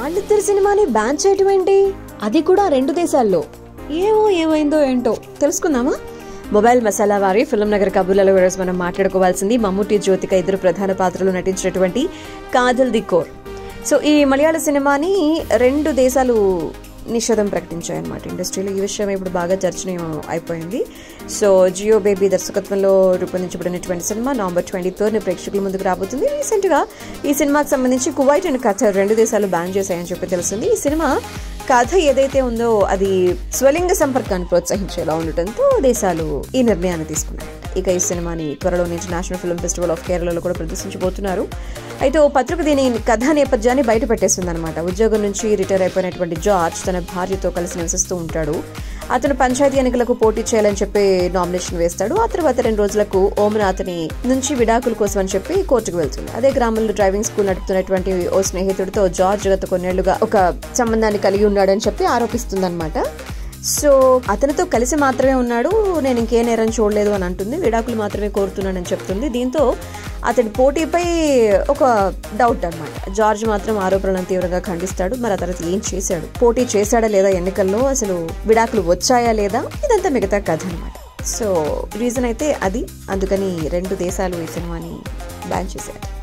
వాళ్ళిద్దరి సినిమాని బ్యాన్ చేయటం ఏంటి అది కూడా రెండు దేశాల్లో ఏమో ఏమైందో ఏంటో తెలుసుకుందామా మొబైల్ మసాలా వారి ఫిల్మ్ నగర్ కబుర్లలో ఈరోజు మనం మాట్లాడుకోవాల్సింది మమ్ముటి జ్యోతిక ఇద్దరు ప్రధాన పాత్రలు నటించినటువంటి కాదల్ ది కోర్ సో ఈ మలయాళ సినిమాని రెండు దేశాలు నిషేధం ప్రకటించాయన్నమాట ఇండస్ట్రీలో ఈ విషయం ఇప్పుడు బాగా చర్చనీయం అయిపోయింది సో జియో బేబీ దర్శకత్వంలో రూపొందించబడినటువంటి సినిమా నవంబర్ ట్వంటీ థర్డ్ ప్రేక్షకుల ముందుకు రాబోతుంది రీసెంట్గా ఈ సినిమాకి సంబంధించి కువైట్ అండ్ ఖతర్ రెండు దేశాలు బ్యాన్ చేశాయని చెప్పి తెలిసింది ఈ సినిమా కథ ఏదైతే ఉందో అది స్వలింగ సంపర్కాన్ని ప్రోత్సహించేలా ఉండటంతో దేశాలు ఈ నిర్ణయాన్ని తీసుకున్నాయి ఇక ఈ సినిమాని త్వరలోనే ఇంటర్నేషనల్ ఫిల్మ్ ఫెస్టివల్ ఆఫ్ కేరళలో కూడా ప్రదర్శించబోతున్నారు అయితే ఓ పత్రిక దీని కథా నేపథ్యాన్ని బయట పెట్టేస్తుందన్నమాట ఉద్యోగం నుంచి రిటైర్ అయిపోయినటువంటి జార్జ్ తన భార్యతో కలిసి నివసిస్తూ ఉంటాడు అతను పంచాయతీ ఎన్నికలకు పోటీ చేయాలని చెప్పి నామినేషన్ వేస్తాడు ఆ తర్వాత రెండు రోజులకు ఓమన అతని నుంచి విడాకుల కోసం అని చెప్పి కోర్టుకు వెళ్తుంది అదే గ్రామంలో డ్రైవింగ్ స్కూల్ నడుపుతున్నటువంటి ఓ స్నేహితుడితో జార్జ్ గత కొన్నేళ్లుగా ఒక సంబంధాన్ని కలిగి ఉన్నాడని చెప్పి ఆరోపిస్తుంది సో అతనితో కలిసి మాత్రమే ఉన్నాడు నేను ఇంకే నేరం చూడలేదు అని అంటుంది విడాకులు మాత్రమే కోరుతున్నానని చెప్తుంది దీంతో అతడి పోటీపై ఒక డౌట్ అన్నమాట జార్జ్ మాత్రం ఆరోపణలను తీవ్రంగా ఖండిస్తాడు మరి ఆ తర్వాత ఏం చేశాడు పోటీ చేశాడా లేదా ఎన్నికల్లో అసలు విడాకులు వచ్చాయా లేదా ఇదంతా మిగతా కథ అనమాట సో రీజన్ అయితే అది అందుకని రెండు దేశాలు ఈ సినిమాని బ్యాన్ చేశారు